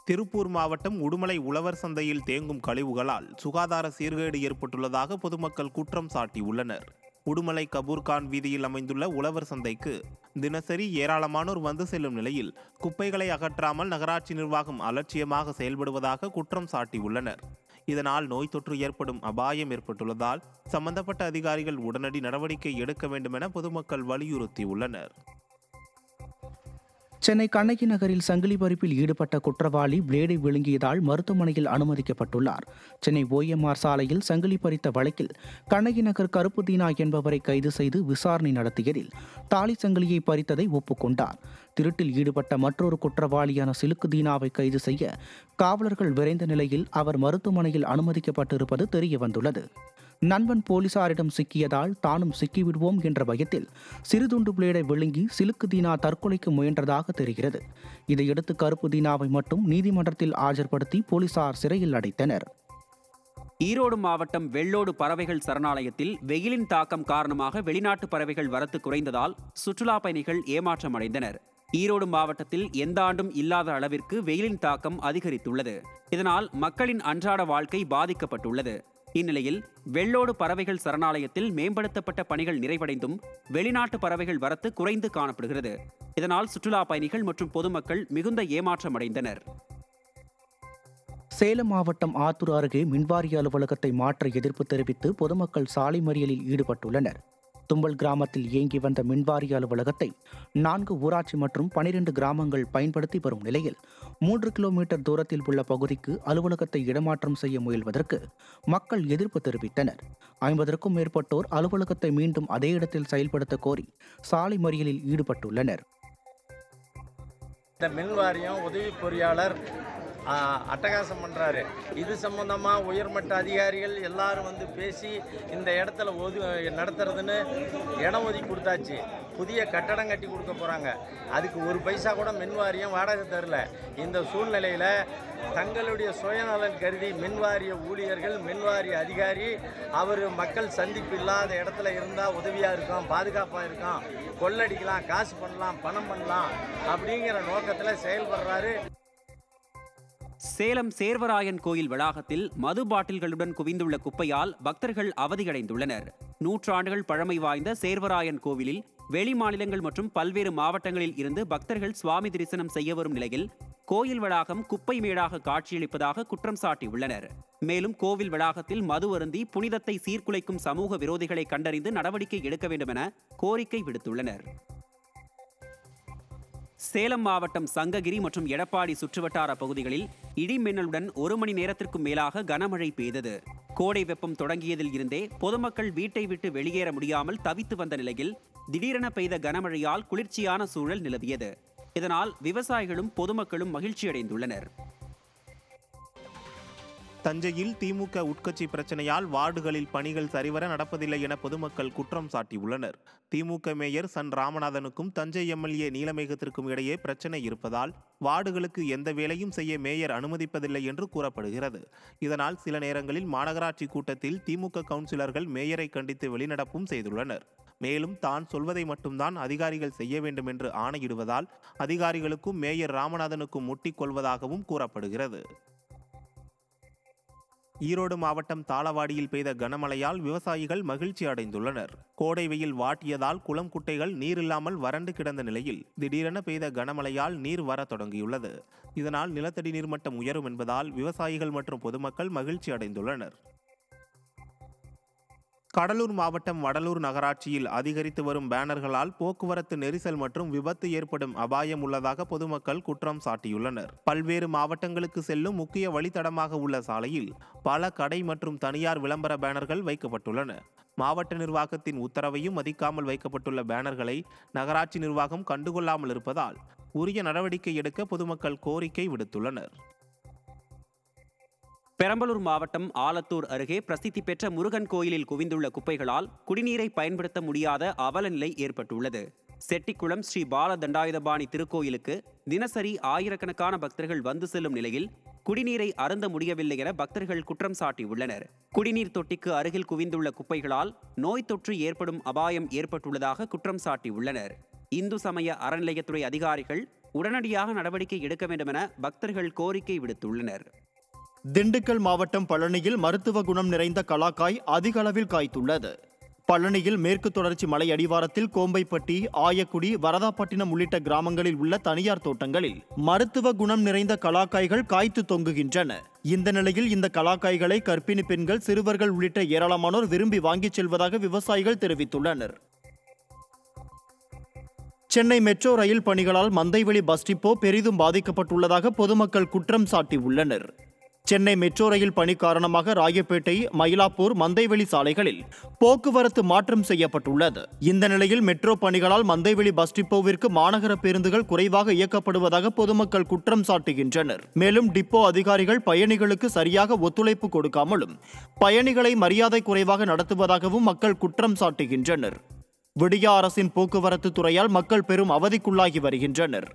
திருப்பூர் மாவட்டம் உடுமலை உழவர் சந்தையில் தேங்கும் கழிவுகளால் சுகாதார சீர்கேடு ஏற்பட்டுள்ளதாக பொதுமக்கள் குற்றம் சாட்டியுள்ளனர் உடுமலை கபூர்கான் வீதியில் அமைந்துள்ள உழவர் சந்தைக்கு தினசரி ஏராளமானோர் வந்து செல்லும் நிலையில் குப்பைகளை அகற்றாமல் நகராட்சி நிர்வாகம் அலட்சியமாக செயல்படுவதாக குற்றம் சாட்டியுள்ளனர் இதனால் நோய் தொற்று ஏற்படும் அபாயம் ஏற்பட்டுள்ளதால் சம்பந்தப்பட்ட அதிகாரிகள் உடனடி நடவடிக்கை எடுக்க வேண்டும் என பொதுமக்கள் வலியுறுத்தியுள்ளனர் சென்னை கண்ணகி நகரில் சங்கிலி பறிப்பில் ஈடுபட்ட குற்றவாளி பிளேடை விழுங்கியதால் மருத்துவமனையில் அனுமதிக்கப்பட்டுள்ளார் சென்னை ஓஎம்ஆர் சாலையில் சங்கிலி பறித்த வழக்கில் கண்ணகி நகர் கருப்பு தீனா என்பவரை கைது செய்து விசாரணை நடத்தியதில் தாலி சங்கிலியை பறித்ததை ஒப்புக்கொண்டார் திருட்டில் ஈடுபட்ட மற்றொரு குற்றவாளியான சிலுக்கு தீனாவை கைது செய்ய காவலர்கள் விரைந்த நிலையில் அவர் மருத்துவமனையில் அனுமதிக்கப்பட்டிருப்பது தெரியவந்துள்ளது நண்பன் போலீசாரிடம் சிக்கியதால் தானும் சிக்கிவிடுவோம் என்ற பயத்தில் சிறுதுண்டு பிளேடை விழுங்கி சிலுக்கு தீனா தற்கொலைக்கு முயன்றதாக தெரிகிறது இதையடுத்து கருப்பு தீனாவை மட்டும் நீதிமன்றத்தில் ஆஜர்படுத்தி போலீசார் சிறையில் அடைத்தனர் ஈரோடு மாவட்டம் வெள்ளோடு பறவைகள் சரணாலயத்தில் வெயிலின் தாக்கம் காரணமாக வெளிநாட்டு பறவைகள் வரத்து குறைந்ததால் சுற்றுலா பயணிகள் ஏமாற்றம் அடைந்தனர் ஈரோடு மாவட்டத்தில் எந்த ஆண்டும் இல்லாத அளவிற்கு வெயிலின் தாக்கம் அதிகரித்துள்ளது இதனால் மக்களின் அன்றாட வாழ்க்கை பாதிக்கப்பட்டுள்ளது இந்நிலையில் வெள்ளோடு பறவைகள் சரணாலயத்தில் மேம்படுத்தப்பட்ட பணிகள் நிறைவடைந்தும் வெளிநாட்டு பறவைகள் வரத்து குறைந்து காணப்படுகிறது இதனால் சுற்றுலா பயணிகள் மற்றும் பொதுமக்கள் மிகுந்த ஏமாற்றம் அடைந்தனர் சேலம் மாவட்டம் ஆத்தூர் அருகே மின்வாரிய அலுவலகத்தை மாற்ற எதிர்ப்பு தெரிவித்து பொதுமக்கள் சாலை மறியலில் ஈடுபட்டுள்ளனர் தும்பல் கிராமத்தில் இயங்கி வந்த மின்வாரிய அலுவலகத்தை நான்கு ஊராட்சி மற்றும் பனிரெண்டு கிராமங்கள் பயன்படுத்தி வரும் நிலையில் மூன்று கிலோமீட்டர் தூரத்தில் உள்ள பகுதிக்கு அலுவலகத்தை இடமாற்றம் செய்ய முயல்வதற்கு மக்கள் எதிர்ப்பு தெரிவித்தனர் ஐம்பதற்கும் மேற்பட்டோர் அலுவலகத்தை மீண்டும் அதே இடத்தில் செயல்படுத்த கோரி சாலை மறியலில் ஈடுபட்டுள்ளனர் இந்த மின் வாரியம் உதவி பொறியாளர் ஆ, அட்டகாசம் பண்ணுறாரு இது சம்மந்தமாக உயர்மட்ட அதிகாரிகள் எல்லாரும் வந்து பேசி இந்த இடத்துல ஒது நடத்துறதுன்னு இடம் ஒதுக்கி கொடுத்தாச்சு புதிய கட்டடம் கட்டி கொடுக்க போகிறாங்க அதுக்கு ஒரு பைசா கூட மின் வாரியம் வாடகை தரல இந்த சூழ்நிலையில் தங்களுடைய சுயநலன் கருதி மின்வாரிய ஊழியர்கள் மின்வாரிய அதிகாரி அவர் மக்கள் சந்திப்பு இல்லாத இடத்துல இருந்தால் உதவியாக இருக்கும் பாதுகாப்பாக இருக்கும் கொள்ளடிக்கலாம் காசு பண்ணலாம் பணம் பண்ணலாம் அப்படிங்கிற நோக்கத்தில் செயல்படுறாரு சேலம் சேர்வராயன் கோயில் வளாகத்தில் மது பாட்டில்களுடன் குவிந்துள்ள குப்பையால் பக்தர்கள் அவதியடைந்துள்ளனர் நூற்றாண்டுகள் பழமை வாய்ந்த சேர்வராயன் கோவிலில் வெளி மாநிலங்கள் மற்றும் பல்வேறு மாவட்டங்களில் இருந்து பக்தர்கள் சுவாமி தரிசனம் செய்ய வரும் நிலையில் கோயில் வளாகம் குப்பை மேடாக காட்சியளிப்பதாக குற்றம் சாட்டியுள்ளனர் மேலும் கோவில் வளாகத்தில் மது அருந்தி புனிதத்தை சீர்குலைக்கும் சமூக விரோதிகளை கண்டறிந்து நடவடிக்கை எடுக்க வேண்டும் என கோரிக்கை விடுத்துள்ளனர் சேலம் மாவட்டம் சங்ககிரி மற்றும் எடப்பாடி சுற்றுவட்டார பகுதிகளில் இடி மின்னலுடன் ஒரு மணி நேரத்திற்கும் மேலாக கனமழை பெய்தது கோடை வெப்பம் தொடங்கியதில் இருந்தே பொதுமக்கள் வீட்டை விட்டு வெளியேற முடியாமல் தவித்து வந்த நிலையில் திடீரென பெய்த கனமழையால் குளிர்ச்சியான சூழல் நிலவியது இதனால் விவசாயிகளும் பொதுமக்களும் மகிழ்ச்சியடைந்துள்ளனர் தஞ்சையில் திமுக உட்கட்சி பிரச்சனையால் வார்டுகளில் பணிகள் சரிவர நடப்பதில்லை என பொதுமக்கள் குற்றம் சாட்டியுள்ளனர் திமுக மேயர் சன் ராமநாதனுக்கும் தஞ்சை எம்எல்ஏ நீலமேகத்திற்கும் இடையே பிரச்சனை இருப்பதால் வார்டுகளுக்கு எந்த வேலையும் செய்ய மேயர் அனுமதிப்பதில்லை என்று கூறப்படுகிறது இதனால் சில நேரங்களில் மாநகராட்சி கூட்டத்தில் திமுக கவுன்சிலர்கள் மேயரை கண்டித்து வெளிநடப்பும் செய்துள்ளனர் மேலும் தான் சொல்வதை மட்டும்தான் அதிகாரிகள் செய்ய வேண்டும் என்று ஆணையிடுவதால் அதிகாரிகளுக்கும் மேயர் ராமநாதனுக்கும் முட்டிக் கொள்வதாகவும் கூறப்படுகிறது ஈரோடு மாவட்டம் தாளவாடியில் பெய்த கனமழையால் விவசாயிகள் மகிழ்ச்சி அடைந்துள்ளனர் கோடை வெயில் வாட்டியதால் குளம் குட்டைகள் நீர் இல்லாமல் வறண்டு கிடந்த நிலையில் திடீரென பெய்த கனமழையால் நீர் வர தொடங்கியுள்ளது இதனால் நிலத்தடி நீர்மட்டம் உயரும் என்பதால் விவசாயிகள் மற்றும் பொதுமக்கள் மகிழ்ச்சி அடைந்துள்ளனர் கடலூர் மாவட்டம் வடலூர் நகராட்சியில் அதிகரித்து வரும் பேனர்களால் போக்குவரத்து நெரிசல் மற்றும் விபத்து ஏற்படும் அபாயம் உள்ளதாக பொதுமக்கள் குற்றம் சாட்டியுள்ளனர் பல்வேறு மாவட்டங்களுக்கு செல்லும் முக்கிய வழித்தடமாக உள்ள சாலையில் பல கடை மற்றும் தனியார் விளம்பர பேனர்கள் வைக்கப்பட்டுள்ளன மாவட்ட நிர்வாகத்தின் உத்தரவையும் மதிக்காமல் வைக்கப்பட்டுள்ள பேனர்களை நகராட்சி நிர்வாகம் கண்டுகொள்ளாமல் இருப்பதால் உரிய நடவடிக்கை எடுக்க பொதுமக்கள் கோரிக்கை விடுத்துள்ளனர் பெரம்பலூர் மாவட்டம் ஆலத்தூர் அருகே பிரசித்தி பெற்ற முருகன் கோயிலில் குவிந்துள்ள குப்பைகளால் குடிநீரை பயன்படுத்த முடியாத அவல நிலை ஏற்பட்டுள்ளது செட்டிக்குளம் ஸ்ரீ பால தண்டாயுதபாணி திருக்கோயிலுக்கு தினசரி ஆயிரக்கணக்கான பக்தர்கள் வந்து செல்லும் நிலையில் குடிநீரை அருந்த முடியவில்லை என பக்தர்கள் குற்றம் சாட்டியுள்ளனர் குடிநீர் தொட்டிக்கு அருகில் குவிந்துள்ள குப்பைகளால் நோய் தொற்று ஏற்படும் அபாயம் ஏற்பட்டுள்ளதாக குற்றம் சாட்டியுள்ளனர் இந்து சமய அறநிலையத்துறை அதிகாரிகள் உடனடியாக நடவடிக்கை எடுக்க வேண்டுமென பக்தர்கள் கோரிக்கை விடுத்துள்ளனர் திண்டுக்கல் மாவட்டம் பழனியில் மருத்துவ குணம் நிறைந்த கலாக்காய் அதிக அளவில் காய்த்துள்ளது பழனியில் மேற்கு தொடர்ச்சி மலை அடிவாரத்தில் கோம்பைப்பட்டி ஆயக்குடி வரதாப்பட்டினம் உள்ளிட்ட கிராமங்களில் உள்ள தனியார் தோட்டங்களில் மருத்துவ குணம் நிறைந்த கலாக்காய்கள் காய்த்து தொங்குகின்றன இந்த நிலையில் இந்த கலாக்காய்களை கர்ப்பிணி பெண்கள் சிறுவர்கள் உள்ளிட்ட ஏராளமானோர் விரும்பி வாங்கிச் செல்வதாக விவசாயிகள் தெரிவித்துள்ளனர் சென்னை மெட்ரோ ரயில் பணிகளால் மந்தைவெளி பஸ் டிப்போ பெரிதும் பாதிக்கப்பட்டுள்ளதாக பொதுமக்கள் குற்றம் சாட்டியுள்ளனர் சென்னை மெட்ரோ ரயில் பணி காரணமாக ராயப்பேட்டை மயிலாப்பூர் மந்தைவெளி சாலைகளில் போக்குவரத்து மாற்றம் செய்யப்பட்டுள்ளது இந்த நிலையில் மெட்ரோ பணிகளால் மந்தைவெளி பஸ் டிப்போவிற்கு மாநகர பேருந்துகள் குறைவாக இயக்கப்படுவதாக பொதுமக்கள் குற்றம் சாட்டுகின்றனர் மேலும் டிப்போ அதிகாரிகள் பயணிகளுக்கு சரியாக ஒத்துழைப்பு கொடுக்காமலும் பயணிகளை மரியாதை குறைவாக நடத்துவதாகவும் மக்கள் குற்றம் சாட்டுகின்றனர் விடியா அரசின் போக்குவரத்து துறையால் மக்கள் பெரும் அவதிக்குள்ளாகி வருகின்றனர்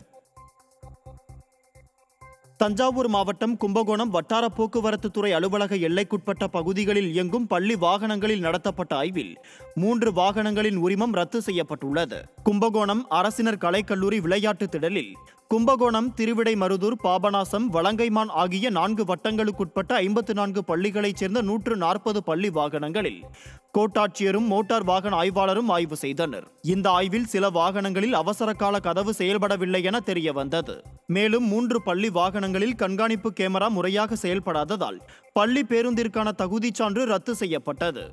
தஞ்சாவூர் மாவட்டம் கும்பகோணம் வட்டார போக்குவரத்து துறை அலுவலக எல்லைக்குட்பட்ட பகுதிகளில் இயங்கும் பள்ளி வாகனங்களில் நடத்தப்பட்ட ஆய்வில் மூன்று வாகனங்களின் உரிமம் ரத்து செய்யப்பட்டுள்ளது கும்பகோணம் அரசினர் கலைக்கல்லூரி விளையாட்டு திடலில் கும்பகோணம் திருவிடைமருதூர் பாபநாசம் வலங்கைமான் ஆகிய நான்கு வட்டங்களுக்குட்பட்ட ஐம்பத்து நான்கு பள்ளிகளைச் சேர்ந்த நூற்று நாற்பது பள்ளி வாகனங்களில் கோட்டாட்சியரும் மோட்டார் வாகன ஆய்வாளரும் ஆய்வு செய்தனர் இந்த ஆய்வில் சில வாகனங்களில் அவசர கால கதவு செயல்படவில்லை என தெரிய வந்தது மேலும் மூன்று பள்ளி வாகனங்களில் கண்காணிப்பு கேமரா முறையாக செயல்படாததால் பள்ளி பேருந்திற்கான தகுதிச் சான்று ரத்து செய்யப்பட்டது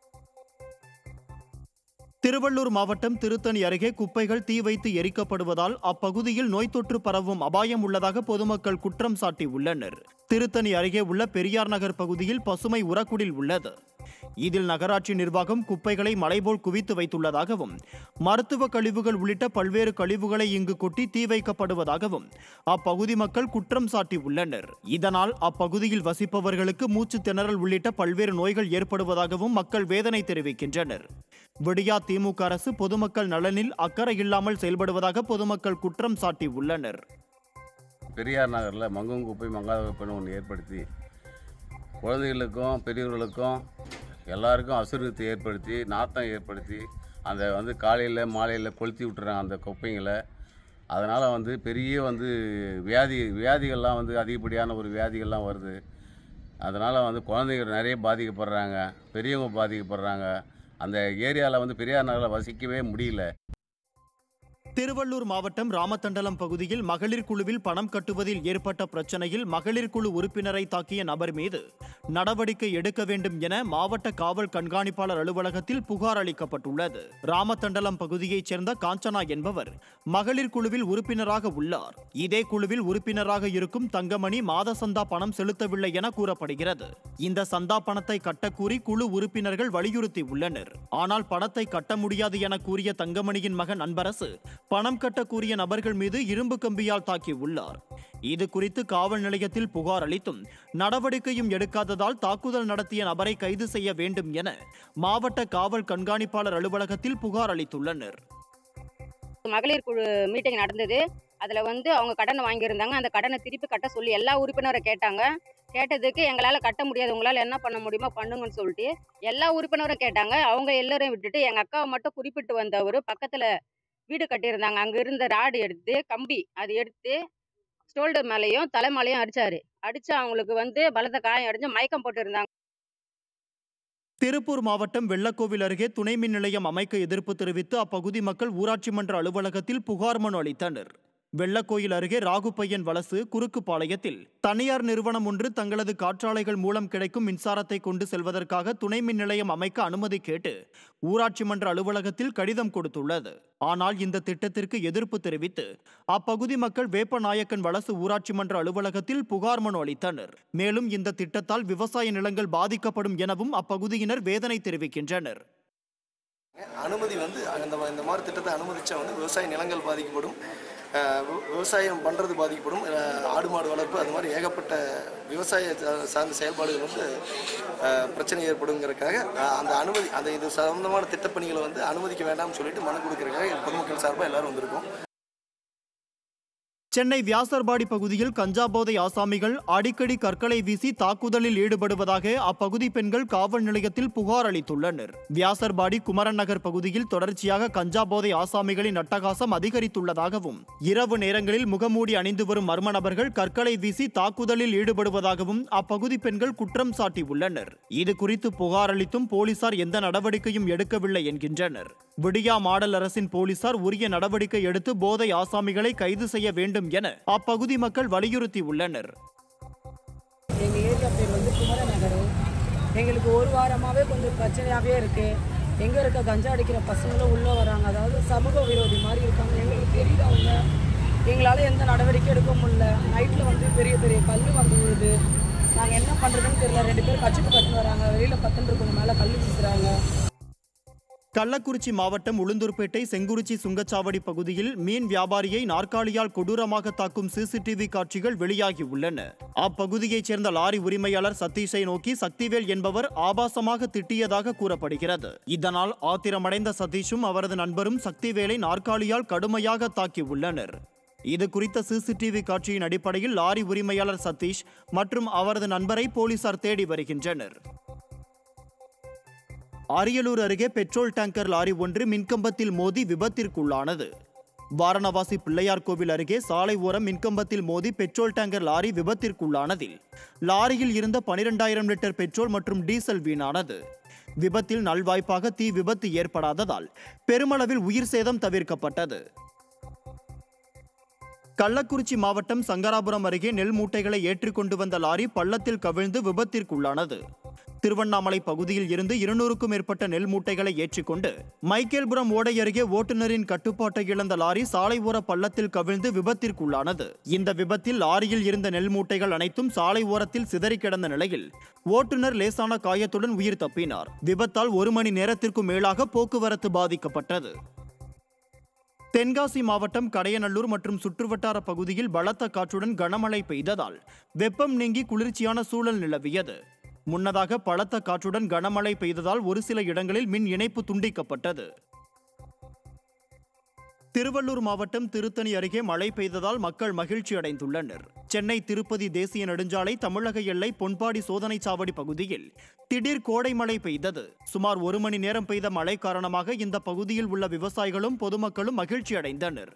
திருவள்ளூர் மாவட்டம் திருத்தணி அருகே குப்பைகள் தீ வைத்து எரிக்கப்படுவதால் அப்பகுதியில் நோய் தொற்று பரவும் அபாயம் உள்ளதாக பொதுமக்கள் குற்றம் சாட்டியுள்ளனர் திருத்தணி அருகே உள்ள பெரியார் நகர் பகுதியில் பசுமை உரக்குடில் உள்ளது இதில் நகராட்சி நிர்வாகம் குப்பைகளை மலைபோல் குவித்து வைத்துள்ளதாகவும் மருத்துவ கழிவுகள் உள்ளிட்ட பல்வேறு கழிவுகளை இங்கு கொட்டி தீ வைக்கப்படுவதாகவும் அப்பகுதி மக்கள் குற்றம் சாட்டியுள்ளனர் இதனால் அப்பகுதியில் வசிப்பவர்களுக்கு மூச்சு திணறல் உள்ளிட்ட பல்வேறு நோய்கள் ஏற்படுவதாகவும் மக்கள் வேதனை தெரிவிக்கின்றனர் விடியா திமுக அரசு பொதுமக்கள் நலனில் அக்கறை இல்லாமல் செயல்படுவதாக பொதுமக்கள் குற்றம் சாட்டியுள்ளனர் பெரியார் நகரில் மங்கும் குப்பை மங்காத குப்பைன்னு ஒன்று ஏற்படுத்தி குழந்தைகளுக்கும் பெரியவர்களுக்கும் எல்லாருக்கும் அசுரத்தை ஏற்படுத்தி நாத்தம் ஏற்படுத்தி அந்த வந்து காலையில் மாலையில் கொளுத்தி விட்டுறாங்க அந்த குப்பைங்களை அதனால் வந்து பெரிய வந்து வியாதி வியாதிகள்லாம் வந்து அதிகப்படியான ஒரு வியாதிகள்லாம் வருது அதனால் வந்து குழந்தைகள் நிறைய பாதிக்கப்படுறாங்க பெரியவங்க பாதிக்கப்படுறாங்க அந்த ஏரியாவில் வந்து பெரியார் நகரில் வசிக்கவே முடியல திருவள்ளூர் மாவட்டம் ராமத்தண்டலம் பகுதியில் மகளிர் குழுவில் பணம் கட்டுவதில் ஏற்பட்ட பிரச்சனையில் மகளிர் குழு உறுப்பினரை தாக்கிய நபர் மீது நடவடிக்கை எடுக்க வேண்டும் என மாவட்ட காவல் கண்காணிப்பாளர் அலுவலகத்தில் புகார் அளிக்கப்பட்டுள்ளது ராமத்தண்டலம் பகுதியைச் சேர்ந்த காஞ்சனா என்பவர் மகளிர் குழுவில் உறுப்பினராக உள்ளார் இதே குழுவில் உறுப்பினராக இருக்கும் தங்கமணி மாத சந்தா பணம் செலுத்தவில்லை என கூறப்படுகிறது இந்த சந்தா பணத்தை கட்டக்கூறி குழு உறுப்பினர்கள் வலியுறுத்தி உள்ளனர் ஆனால் பணத்தை கட்ட முடியாது என கூறிய தங்கமணியின் மகன் அன்பரசு பணம் கட்ட கூறிய நபர்கள் மீது இரும்பு கம்பியால் தாக்கி உள்ளார் இது குறித்து காவல் நிலையத்தில் புகார் அளித்தும் நடவடிக்கையும் எடுக்காததால் தாக்குதல் நடத்திய நபரை கைது செய்ய வேண்டும் என மாவட்ட காவல் கண்காணிப்பாளர் அலுவலகத்தில் புகார் அளித்துள்ளனர் மகளிர் குழு மீட்டிங் நடந்தது அதில் வந்து அவங்க கடனை வாங்கியிருந்தாங்க அந்த கடனை திருப்பி கட்ட சொல்லி எல்லா உறுப்பினரை கேட்டாங்க கேட்டதுக்கு எங்களால் கட்ட முடியாது உங்களால் என்ன பண்ண முடியுமோ பண்ணுங்கன்னு சொல்லிட்டு எல்லா உறுப்பினரும் கேட்டாங்க அவங்க எல்லாரையும் விட்டுட்டு எங்கள் அக்காவை மட்டும் குறிப்பிட்டு வந்தவர் பக்கத்தில் வீடு கட்டியிருந்தாங்க அங்கே இருந்த ராடு எடுத்து கம்பி அது எடுத்து ஸ்டோல்டர் மேலேயும் தலை மேலேயும் அடிச்சாரு அடித்து அவங்களுக்கு வந்து பலத்த காயம் அடிஞ்சு மயக்கம் போட்டு திருப்பூர் மாவட்டம் வெள்ளக்கோவில் அருகே துணை மின் நிலையம் அமைக்க எதிர்ப்பு தெரிவித்து அப்பகுதி மக்கள் ஊராட்சி மன்ற அலுவலகத்தில் புகார் மனு அளித்தனர் வெள்ளக்கோயில் அருகே ராகுப்பையன் வலசு குறுக்கு பாளையத்தில் தனியார் நிறுவனம் ஒன்று தங்களது காற்றாலைகள் மூலம் கிடைக்கும் மின்சாரத்தை கொண்டு செல்வதற்காக துணை மின் நிலையம் அமைக்க அனுமதி கேட்டு ஊராட்சி மன்ற அலுவலகத்தில் கடிதம் கொடுத்துள்ளது ஆனால் இந்த திட்டத்திற்கு எதிர்ப்பு தெரிவித்து அப்பகுதி மக்கள் வேப்பநாயக்கன் வலசு ஊராட்சி மன்ற அலுவலகத்தில் புகார் மனு அளித்தனர் மேலும் இந்த திட்டத்தால் விவசாய நிலங்கள் பாதிக்கப்படும் எனவும் அப்பகுதியினர் வேதனை தெரிவிக்கின்றனர் அனுமதி வந்து அந்த மா- இந்த மாதிரி திட்டத்தை அனுமதிச்சா வந்து விவசாய நிலங்கள் பாதிக்கப்படும் அஹ் வி- விவசாயம் பண்ணுறது பாதிக்கப்படும் அஹ் ஆடு மாடு வளர்ப்பு அது மாதிரி ஏகப்பட்ட விவசாய சா- சார்ந்த செயல்பாடுகள் வந்து அஹ், பிரச்சனை ஏற்படுங்கிறதுக்காக அஹ், அந்த அனுமதி அந்த இது சம்பந்தமான திட்டப்பணிகளை வந்து அனுமதிக்க வேண்டாம்னு சொல்லிட்டு மனு கொடுக்கறதுக்காக பொதுமக்கள் சார்பாக எல்லாரும் வந்திருக்கோம் சென்னை வியாசர்பாடி பகுதியில் கஞ்சா போதை ஆசாமிகள் அடிக்கடி கற்களை வீசி தாக்குதலில் ஈடுபடுவதாக அப்பகுதி பெண்கள் காவல் நிலையத்தில் புகார் அளித்துள்ளனர் வியாசர்பாடி குமரன் நகர் பகுதியில் தொடர்ச்சியாக கஞ்சா போதை ஆசாமிகளின் அட்டகாசம் அதிகரித்துள்ளதாகவும் இரவு நேரங்களில் முகமூடி அணிந்து வரும் மர்ம நபர்கள் கற்களை வீசி தாக்குதலில் ஈடுபடுவதாகவும் அப்பகுதி பெண்கள் குற்றம் சாட்டியுள்ளனர் இது குறித்து புகார் அளித்தும் போலீசார் எந்த நடவடிக்கையும் எடுக்கவில்லை என்கின்றனர் விடியா மாடல் அரசின் போலீசார் உரிய நடவடிக்கை எடுத்து போதை ஆசாமிகளை கைது செய்ய வேண்டும் என அப்பகுதி மக்கள் வலியுறுத்தி உள்ளனர் எங்கள் ஏரியா பேர் வந்து குமர நகர் எங்களுக்கு ஒரு வாரமாகவே கொஞ்சம் பிரச்சனையாகவே இருக்குது எங்கே இருக்க கஞ்சா அடிக்கிற பசங்களும் உள்ளே வராங்க அதாவது சமூக விரோதி மாதிரி இருக்காங்க எங்களுக்கு தெரியுது அவங்க எங்களால் எந்த நடவடிக்கை எடுக்க முடியல நைட்டில் வந்து பெரிய பெரிய கல் வந்து விழுது நாங்கள் என்ன பண்ணுறதுன்னு தெரியல ரெண்டு பேர் கச்சிப்பு கட்டுன்னு வராங்க வெளியில் பத்துன்னு இருக்கவங்க மேலே கல் வீசுகிறாங்க கள்ளக்குறிச்சி மாவட்டம் உளுந்தூர்பேட்டை செங்குறிச்சி சுங்கச்சாவடி பகுதியில் மீன் வியாபாரியை நாற்காலியால் கொடூரமாக தாக்கும் சிசிடிவி காட்சிகள் வெளியாகி உள்ளன அப்பகுதியைச் சேர்ந்த லாரி உரிமையாளர் சதீஷை நோக்கி சக்திவேல் என்பவர் ஆபாசமாக திட்டியதாக கூறப்படுகிறது இதனால் ஆத்திரமடைந்த சதீஷும் அவரது நண்பரும் சக்திவேலை நாற்காலியால் கடுமையாக தாக்கி உள்ளனர் இது குறித்த சிசிடிவி காட்சியின் அடிப்படையில் லாரி உரிமையாளர் சதீஷ் மற்றும் அவரது நண்பரை போலீசார் தேடி வருகின்றனர் அரியலூர் அருகே பெட்ரோல் டேங்கர் லாரி ஒன்று மின்கம்பத்தில் மோதி விபத்திற்குள்ளானது வாரணவாசி பிள்ளையார் கோவில் அருகே சாலை ஓரம் மின்கம்பத்தில் மோதி பெட்ரோல் டேங்கர் லாரி விபத்திற்குள்ளானதில் லாரியில் இருந்த பனிரெண்டாயிரம் லிட்டர் பெட்ரோல் மற்றும் டீசல் வீணானது விபத்தில் நல்வாய்ப்பாக தீ விபத்து ஏற்படாததால் பெருமளவில் உயிர் சேதம் தவிர்க்கப்பட்டது கள்ளக்குறிச்சி மாவட்டம் சங்கராபுரம் அருகே நெல் மூட்டைகளை ஏற்றிக்கொண்டு வந்த லாரி பள்ளத்தில் கவிழ்ந்து விபத்திற்குள்ளானது திருவண்ணாமலை பகுதியில் இருந்து இருநூறுக்கும் மேற்பட்ட நெல் மூட்டைகளை ஏற்றிக்கொண்டு மைக்கேல்புரம் ஓடை அருகே ஓட்டுநரின் கட்டுப்பாட்டை இழந்த லாரி சாலை ஓர பள்ளத்தில் கவிழ்ந்து விபத்திற்குள்ளானது இந்த விபத்தில் லாரியில் இருந்த நெல் மூட்டைகள் அனைத்தும் சாலை ஓரத்தில் சிதறி கிடந்த நிலையில் ஓட்டுநர் லேசான காயத்துடன் உயிர் தப்பினார் விபத்தால் ஒரு மணி நேரத்திற்கும் மேலாக போக்குவரத்து பாதிக்கப்பட்டது தென்காசி மாவட்டம் கடையநல்லூர் மற்றும் சுற்றுவட்டார பகுதியில் பலத்த காற்றுடன் கனமழை பெய்ததால் வெப்பம் நீங்கி குளிர்ச்சியான சூழல் நிலவியது முன்னதாக பலத்த காற்றுடன் கனமழை பெய்ததால் ஒரு சில இடங்களில் மின் இணைப்பு துண்டிக்கப்பட்டது திருவள்ளூர் மாவட்டம் திருத்தணி அருகே மழை பெய்ததால் மக்கள் மகிழ்ச்சி அடைந்துள்ளனர் சென்னை திருப்பதி தேசிய நெடுஞ்சாலை தமிழக எல்லை பொன்பாடி சோதனை சாவடி பகுதியில் திடீர் கோடை மழை பெய்தது சுமார் ஒரு மணி நேரம் பெய்த மழை காரணமாக இந்த பகுதியில் உள்ள விவசாயிகளும் பொதுமக்களும் மகிழ்ச்சி அடைந்தனர்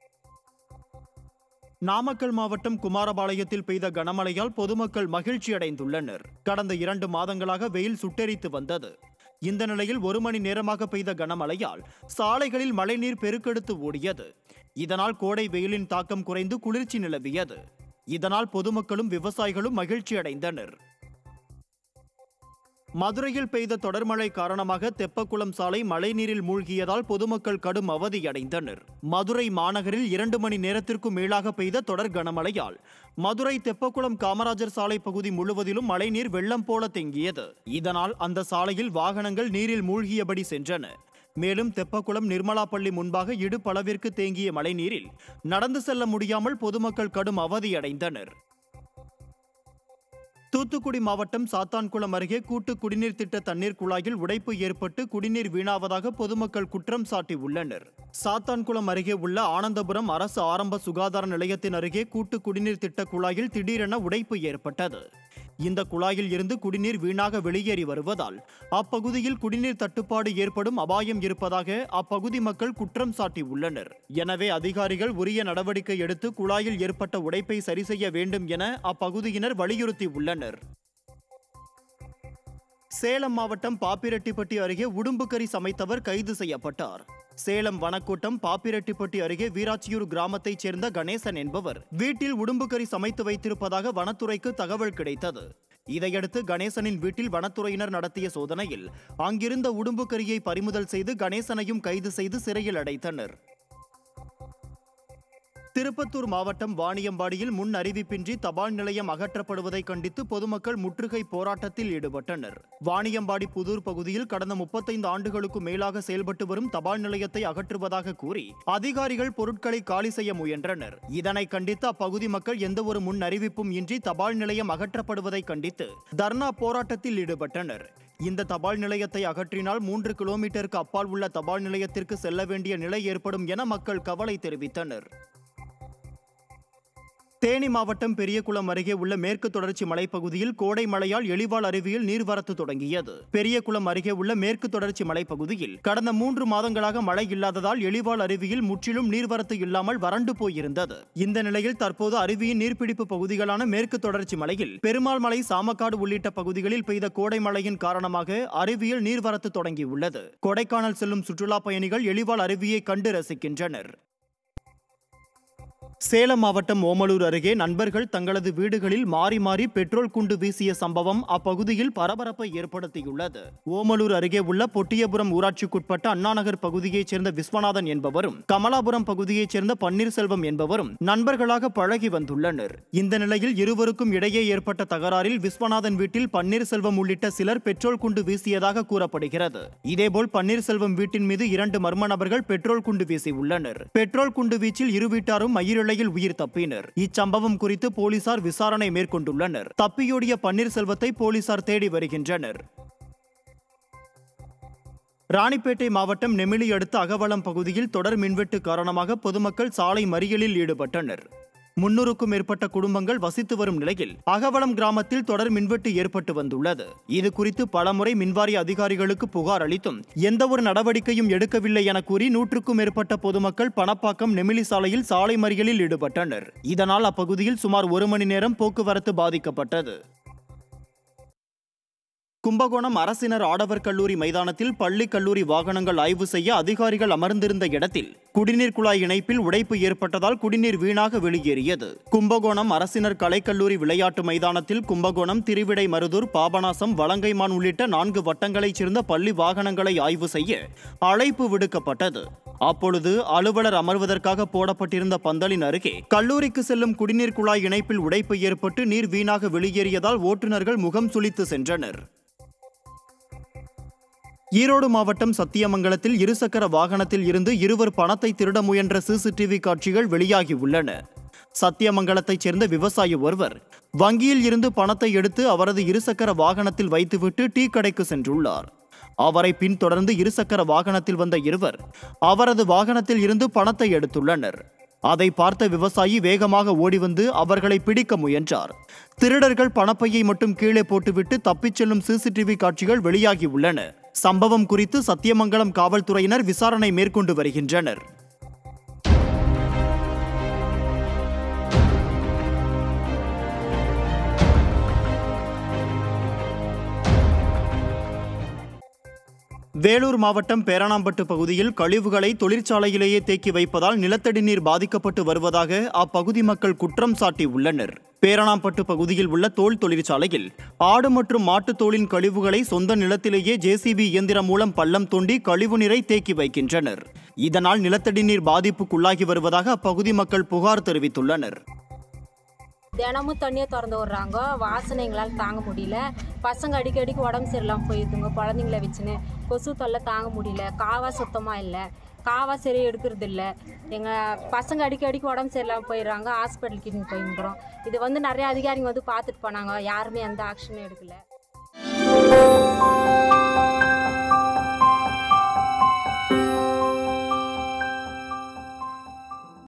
நாமக்கல் மாவட்டம் குமாரபாளையத்தில் பெய்த கனமழையால் பொதுமக்கள் மகிழ்ச்சி அடைந்துள்ளனர் கடந்த இரண்டு மாதங்களாக வெயில் சுட்டெரித்து வந்தது இந்த நிலையில் ஒரு மணி நேரமாக பெய்த கனமழையால் சாலைகளில் மழைநீர் பெருக்கெடுத்து ஓடியது இதனால் கோடை வெயிலின் தாக்கம் குறைந்து குளிர்ச்சி நிலவியது இதனால் பொதுமக்களும் விவசாயிகளும் மகிழ்ச்சி அடைந்தனர் மதுரையில் பெய்த தொடர்மழை காரணமாக தெப்பக்குளம் சாலை மழைநீரில் மூழ்கியதால் பொதுமக்கள் கடும் அவதியடைந்தனர் மதுரை மாநகரில் இரண்டு மணி நேரத்திற்கும் மேலாக பெய்த தொடர் கனமழையால் மதுரை தெப்பக்குளம் காமராஜர் சாலை பகுதி முழுவதிலும் மழைநீர் வெள்ளம் போல தேங்கியது இதனால் அந்த சாலையில் வாகனங்கள் நீரில் மூழ்கியபடி சென்றன மேலும் தெப்பக்குளம் நிர்மலாப்பள்ளி முன்பாக இடுப்பளவிற்கு தேங்கிய மழைநீரில் நடந்து செல்ல முடியாமல் பொதுமக்கள் கடும் அவதியடைந்தனர் தூத்துக்குடி மாவட்டம் சாத்தான்குளம் அருகே கூட்டு குடிநீர் திட்ட தண்ணீர் குழாயில் உடைப்பு ஏற்பட்டு குடிநீர் வீணாவதாக பொதுமக்கள் குற்றம் சாட்டி உள்ளனர் சாத்தான்குளம் அருகே உள்ள ஆனந்தபுரம் அரசு ஆரம்ப சுகாதார நிலையத்தின் அருகே கூட்டு குடிநீர் திட்ட குழாயில் திடீரென உடைப்பு ஏற்பட்டது இந்த குழாயில் இருந்து குடிநீர் வீணாக வெளியேறி வருவதால் அப்பகுதியில் குடிநீர் தட்டுப்பாடு ஏற்படும் அபாயம் இருப்பதாக அப்பகுதி மக்கள் குற்றம் சாட்டி உள்ளனர் எனவே அதிகாரிகள் உரிய நடவடிக்கை எடுத்து குழாயில் ஏற்பட்ட உடைப்பை சரி செய்ய வேண்டும் என அப்பகுதியினர் வலியுறுத்தி உள்ளனர் சேலம் மாவட்டம் பாப்பிரெட்டிப்பட்டி அருகே உடும்புக்கறி சமைத்தவர் கைது செய்யப்பட்டார் சேலம் வனக்கூட்டம் பாப்பிரெட்டிப்பட்டி அருகே வீராச்சியூர் கிராமத்தைச் சேர்ந்த கணேசன் என்பவர் வீட்டில் உடும்புக்கறி சமைத்து வைத்திருப்பதாக வனத்துறைக்கு தகவல் கிடைத்தது இதையடுத்து கணேசனின் வீட்டில் வனத்துறையினர் நடத்திய சோதனையில் அங்கிருந்த உடும்புக்கறியை பறிமுதல் செய்து கணேசனையும் கைது செய்து சிறையில் அடைத்தனர் திருப்பத்தூர் மாவட்டம் வாணியம்பாடியில் முன் அறிவிப்பின்றி தபால் நிலையம் அகற்றப்படுவதை கண்டித்து பொதுமக்கள் முற்றுகை போராட்டத்தில் ஈடுபட்டனர் வாணியம்பாடி புதூர் பகுதியில் கடந்த முப்பத்தைந்து ஆண்டுகளுக்கு மேலாக செயல்பட்டு வரும் தபால் நிலையத்தை அகற்றுவதாக கூறி அதிகாரிகள் பொருட்களை காலி செய்ய முயன்றனர் இதனை கண்டித்து அப்பகுதி மக்கள் எந்தவொரு முன் அறிவிப்பும் இன்றி தபால் நிலையம் அகற்றப்படுவதை கண்டித்து தர்ணா போராட்டத்தில் ஈடுபட்டனர் இந்த தபால் நிலையத்தை அகற்றினால் மூன்று கிலோமீட்டருக்கு அப்பால் உள்ள தபால் நிலையத்திற்கு செல்ல வேண்டிய நிலை ஏற்படும் என மக்கள் கவலை தெரிவித்தனர் தேனி மாவட்டம் பெரியகுளம் அருகே உள்ள மேற்கு தொடர்ச்சி மலைப்பகுதியில் கோடை மழையால் எலிவால் அருவியில் நீர்வரத்து தொடங்கியது பெரியகுளம் அருகே உள்ள மேற்கு தொடர்ச்சி மலைப்பகுதியில் கடந்த மூன்று மாதங்களாக மழை இல்லாததால் எலிவால் அருவியில் முற்றிலும் நீர்வரத்து இல்லாமல் வறண்டு போயிருந்தது இந்த நிலையில் தற்போது அருவியின் நீர்பிடிப்பு பகுதிகளான மேற்கு தொடர்ச்சி மலையில் பெருமாள் மலை சாமக்காடு உள்ளிட்ட பகுதிகளில் பெய்த கோடை மழையின் காரணமாக அருவியில் நீர்வரத்து தொடங்கியுள்ளது கொடைக்கானல் செல்லும் சுற்றுலா பயணிகள் எலிவால் அருவியை கண்டு ரசிக்கின்றனர் சேலம் மாவட்டம் ஓமலூர் அருகே நண்பர்கள் தங்களது வீடுகளில் மாறி மாறி பெட்ரோல் குண்டு வீசிய சம்பவம் அப்பகுதியில் பரபரப்பை ஏற்படுத்தியுள்ளது ஓமலூர் அருகே உள்ள பொட்டியபுரம் ஊராட்சிக்குட்பட்ட அண்ணாநகர் பகுதியைச் சேர்ந்த விஸ்வநாதன் என்பவரும் கமலாபுரம் பகுதியைச் சேர்ந்த பன்னீர்செல்வம் என்பவரும் நண்பர்களாக பழகி வந்துள்ளனர் இந்த நிலையில் இருவருக்கும் இடையே ஏற்பட்ட தகராறில் விஸ்வநாதன் வீட்டில் பன்னீர்செல்வம் உள்ளிட்ட சிலர் பெட்ரோல் குண்டு வீசியதாக கூறப்படுகிறது இதேபோல் பன்னீர்செல்வம் வீட்டின் மீது இரண்டு மர்ம நபர்கள் பெட்ரோல் குண்டு வீசியுள்ளனர் பெட்ரோல் குண்டு வீச்சில் இரு வீட்டாரும் மயிரிழையில் உயிர் தப்பினர் இச்சம்பவம் குறித்து போலீசார் விசாரணை மேற்கொண்டுள்ளனர் தப்பியோடிய பன்னீர்செல்வத்தை போலீசார் தேடி வருகின்றனர் ராணிப்பேட்டை மாவட்டம் நெமிலி அடுத்த அகவளம் பகுதியில் தொடர் மின்வெட்டு காரணமாக பொதுமக்கள் சாலை மறியலில் ஈடுபட்டனர் முன்னூறுக்கும் மேற்பட்ட குடும்பங்கள் வசித்து வரும் நிலையில் அகவளம் கிராமத்தில் தொடர் மின்வெட்டு ஏற்பட்டு வந்துள்ளது இது குறித்து பலமுறை மின்வாரிய அதிகாரிகளுக்கு புகார் அளித்தும் எந்தவொரு நடவடிக்கையும் எடுக்கவில்லை என கூறி நூற்றுக்கும் மேற்பட்ட பொதுமக்கள் பணப்பாக்கம் நெமிலி சாலையில் சாலை மறியலில் ஈடுபட்டனர் இதனால் அப்பகுதியில் சுமார் ஒரு மணி நேரம் போக்குவரத்து பாதிக்கப்பட்டது கும்பகோணம் அரசினர் ஆடவர் கல்லூரி மைதானத்தில் பள்ளி கல்லூரி வாகனங்கள் ஆய்வு செய்ய அதிகாரிகள் அமர்ந்திருந்த இடத்தில் குடிநீர் குழாய் இணைப்பில் உடைப்பு ஏற்பட்டதால் குடிநீர் வீணாக வெளியேறியது கும்பகோணம் அரசினர் கலைக்கல்லூரி விளையாட்டு மைதானத்தில் கும்பகோணம் திருவிடை மருதூர் பாபநாசம் வலங்கைமான் உள்ளிட்ட நான்கு வட்டங்களைச் சேர்ந்த பள்ளி வாகனங்களை ஆய்வு செய்ய அழைப்பு விடுக்கப்பட்டது அப்பொழுது அலுவலர் அமர்வதற்காக போடப்பட்டிருந்த பந்தலின் அருகே கல்லூரிக்கு செல்லும் குடிநீர் குழாய் இணைப்பில் உடைப்பு ஏற்பட்டு நீர் வீணாக வெளியேறியதால் ஓட்டுநர்கள் முகம் சுளித்து சென்றனர் ஈரோடு மாவட்டம் சத்தியமங்கலத்தில் இருசக்கர வாகனத்தில் இருந்து இருவர் பணத்தை திருட முயன்ற சிசிடிவி காட்சிகள் வெளியாகி உள்ளன சத்தியமங்கலத்தைச் சேர்ந்த விவசாயி ஒருவர் வங்கியில் இருந்து பணத்தை எடுத்து அவரது இருசக்கர வாகனத்தில் வைத்துவிட்டு டீ கடைக்கு சென்றுள்ளார் அவரை பின்தொடர்ந்து இருசக்கர வாகனத்தில் வந்த இருவர் அவரது வாகனத்தில் இருந்து பணத்தை எடுத்துள்ளனர் அதை பார்த்த விவசாயி வேகமாக ஓடி வந்து அவர்களை பிடிக்க முயன்றார் திருடர்கள் பணப்பையை மட்டும் கீழே போட்டுவிட்டு தப்பிச் செல்லும் சிசிடிவி காட்சிகள் வெளியாகி உள்ளன சம்பவம் குறித்து சத்தியமங்கலம் காவல்துறையினர் விசாரணை மேற்கொண்டு வருகின்றனர் வேலூர் மாவட்டம் பேரணாம்பட்டு பகுதியில் கழிவுகளை தொழிற்சாலையிலேயே தேக்கி வைப்பதால் நிலத்தடி நீர் பாதிக்கப்பட்டு வருவதாக அப்பகுதி மக்கள் குற்றம் சாட்டி உள்ளனர் பேரணாம்பட்டு பகுதியில் உள்ள தோல் தொழிற்சாலையில் ஆடு மற்றும் மாட்டுத் தோலின் கழிவுகளை சொந்த நிலத்திலேயே ஜேசிபி இயந்திரம் மூலம் பள்ளம் தோண்டி கழிவு நீரை தேக்கி வைக்கின்றனர் இதனால் நிலத்தடி நீர் பாதிப்புக்குள்ளாகி வருவதாக அப்பகுதி மக்கள் புகார் தெரிவித்துள்ளனர் தினமும் தண்ணியை திறந்து விட்றாங்க வாசனை எங்களால் தாங்க முடியல பசங்க அடிக்கடிக்கு உடம்பு சரியில்லாமல் போயிடுதுங்க குழந்தைங்கள வச்சுன்னு கொசு தொல்லை தாங்க முடியல காவா சுத்தமாக இல்லை காவா சரியாக எடுக்கிறது இல்லை எங்கள் பசங்க அடிக்கடிக்கு உடம்பு சரியில்லாமல் போயிடுறாங்க ஹாஸ்பிட்டலுக்கு போயிருக்கிறோம் இது வந்து நிறைய அதிகாரிங்க வந்து பார்த்துட்டு போனாங்க யாருமே எந்த ஆக்ஷனும் எடுக்கல